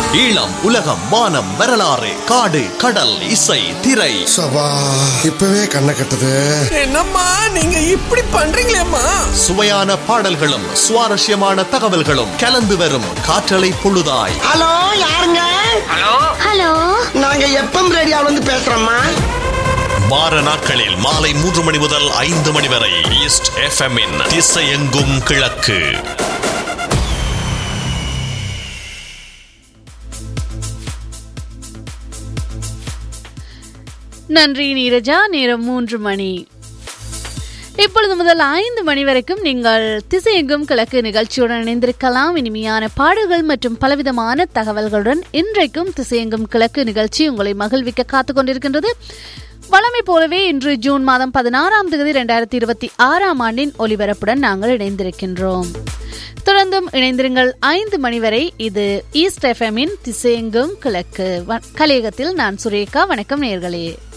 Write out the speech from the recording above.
ஈழம் உலகம் வானம் வரலாறு காடு கடல் இசை திரை சபா இப்பவே கண்ணை கட்டுது என்னம்மா நீங்க இப்படி பண்றீங்களேம்மா சுவையான பாடல்களும் சுவாரஸ்யமான தகவல்களும் கலந்து வரும் காற்றலை பொழுதாய் ஹலோ யாருங்க ஹலோ நாங்க எப்பம் ரேடியோல இருந்து பேசுறோம்மா வார நாட்களில் மாலை மூன்று மணி முதல் ஐந்து மணி வரை ஈஸ்ட் எஃப்எம் இன் திசையெங்கும் கிழக்கு நன்றி நீரஜா நேரம் மூன்று மணி இப்பொழுது முதல் ஐந்து மணி வரைக்கும் நீங்கள் திசையெங்கும் கிழக்கு நிகழ்ச்சியுடன் இணைந்திருக்கலாம் இனிமையான பாடல்கள் மற்றும் பலவிதமான தகவல்களுடன் இன்றைக்கும் திசையெங்கும் கிழக்கு நிகழ்ச்சி உங்களை மகிழ்விக்க காத்துக் கொண்டிருக்கின்றது வழமை போலவே இன்று ஜூன் மாதம் பதினாறாம் தேதி இரண்டாயிரத்தி இருபத்தி ஆறாம் ஆண்டின் ஒலிபரப்புடன் நாங்கள் இணைந்திருக்கின்றோம் தொடர்ந்தும் இணைந்திருங்கள் ஐந்து மணி வரை இது ஈஸ்ட் எஃப்எம்மின் திசையெங்கும் கிழக்கு வ- கலையகத்தில் நான் சுரேகா வணக்கம் நேர்களே